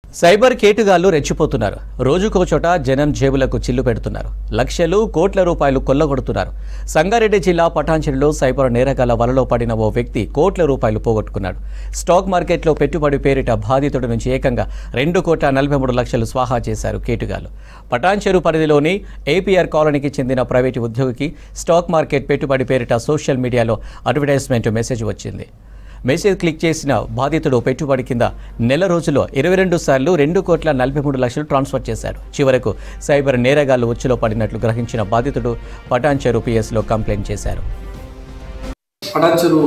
cyber కేటుగాళ్లు రెచ్చిపోతున్నారు రోజుకో చోట జనం జేబులకు చిల్లు పెడుతున్నారు లక్షలు కోట్ల రూపాయలు కొల్లగొడుతున్నారు సంగారెడ్డి జిల్లా పటాంచెరులో సైబర్ నేరగాల వలలో పడిన ఓ వ్యక్తి కోట్ల రూపాయలు పోగొట్టుకున్నాడు స్టాక్ మార్కెట్లో పెట్టుబడి పేరిట బాధితుడి నుంచి ఏకంగా రెండు కోట్ల నలభై మూడు లక్షలు స్వాహా చేశారు కేటుగాలు పటాంచెరు పరిధిలోని ఏపీఆర్ కాలనీకి చెందిన ప్రైవేటు ఉద్యోగికి స్టాక్ మార్కెట్ పెట్టుబడి పేరిట సోషల్ మీడియాలో అడ్వర్టైజ్మెంట్ మెసేజ్ వచ్చింది మెసేజ్ క్లిక్ చేసిన బాధితుడు పెట్టుబడి కింద నెల రోజుల్లో ఇరవై రెండు సార్లు రెండు కోట్ల నలభై మూడు లక్షలు ట్రాన్స్ఫర్ చేశాడు చివరకు సైబర్ నేరగాళ్లు ఉచ్చులో పడినట్లు గ్రహించిన బాధితుడు పటాన్చెరు పిఎస్లో కంప్లైంట్ చేశారు పటాన్చెరు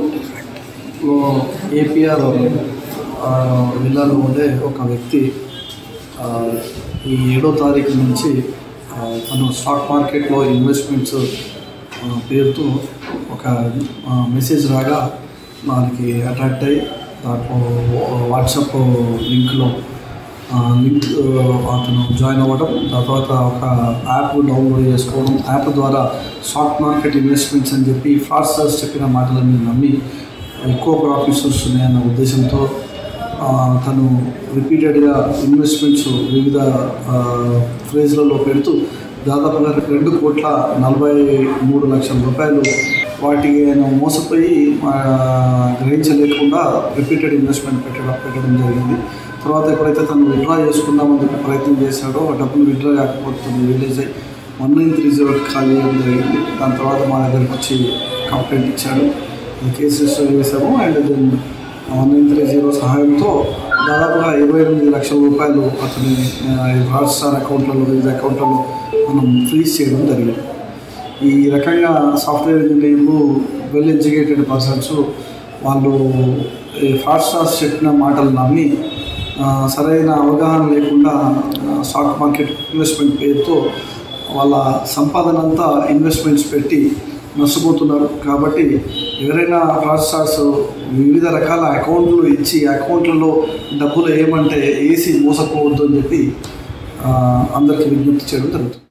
ఏపీఆర్ విల్లాలో ఉండే ఒక వ్యక్తి ఆ, ఈ ఏడో తారీఖు నుంచి ఆ, తను స్టాక్ మార్కెట్లో ఇన్వెస్ట్మెంట్స్ ఆ, పేరుతో ఒక ఆ, మెసేజ్ రాగా దానికి అట్రాక్ట్ అయ్యి దాంట్లో వాట్సాప్ లింక్లో ఆ, లింక్ ఆ, అతను జాయిన్ అవ్వడం దాని తర్వాత ఒక యాప్ డౌన్లోడ్ చేసుకోవడం యాప్ ద్వారా స్టాక్ మార్కెట్ ఇన్వెస్ట్మెంట్స్ అని చెప్పి ఫ్రాడ్స్టర్స్ చెప్పిన మాటలన్నీ నమ్మి ఎక్కువ ప్రాఫిట్స్ వస్తున్నాయన్న ఉద్దేశంతో ఆ, తను రిపీటెడ్గా ఇన్వెస్ట్మెంట్స్ వివిధ ఫ్రేజ్లలో పెడుతూ దాదాపుగా రెండు కోట్ల నలభై మూడు లక్షల రూపాయలు వాటికి ఆయన మోసపోయి ఆ, గ్రహించలేకుండా రిపీటెడ్ ఇన్వెస్ట్మెంట్ పెట్టడం పెట్టడం జరిగింది తర్వాత ఎప్పుడైతే తను విత్డ్రా చేసుకుందామని చెప్పి ప్రయత్నం చేశాడో ఆ డబ్బులు విత్డ్రా కాకపోతే రిలీజ్ అయ్యి one nine three zero call చేయడం జరిగింది దాని తర్వాత మా దగ్గరికి వచ్చి కంప్లైంట్ ఇచ్చాడు ఈ కేసు రిజిస్టర్ చేశాము and then one nine three zero సహాయంతో దాదాపుగా ఇరవై ఎనిమిది లక్షల రూపాయలు అతని హాట్ స్టార్ అకౌంట్లలో వివిధ అకౌంట్లలో మనం ఫ్రీజ్ చేయడం జరిగింది ఈ రకంగా సాఫ్ట్వేర్ ఇంజనీర్లు వెల్ ఎడ్యుకేటెడ్ పర్సన్స్ వాళ్ళు ఈ ఫ్రాడ్ స్టార్స్ చెప్పిన మాటలు నమ్మి ఆ, సరైన అవగాహన లేకుండా ఆ, స్టాక్ మార్కెట్ ఇన్వెస్ట్మెంట్ పేరుతో వాళ్ళ సంపాదన అంతా ఇన్వెస్ట్మెంట్స్ పెట్టి నష్టపోతున్నారు కాబట్టి ఎవరైనా ఫ్రాడ్ స్టార్స్ వివిధ రకాల అకౌంట్లు ఇచ్చి అకౌంట్లలో డబ్బులు వేయమంటే వేసి మోసపోవద్దు అని చెప్పి ఆ, అందరికీ విజ్ఞప్తి చేయడం జరుగుతుంది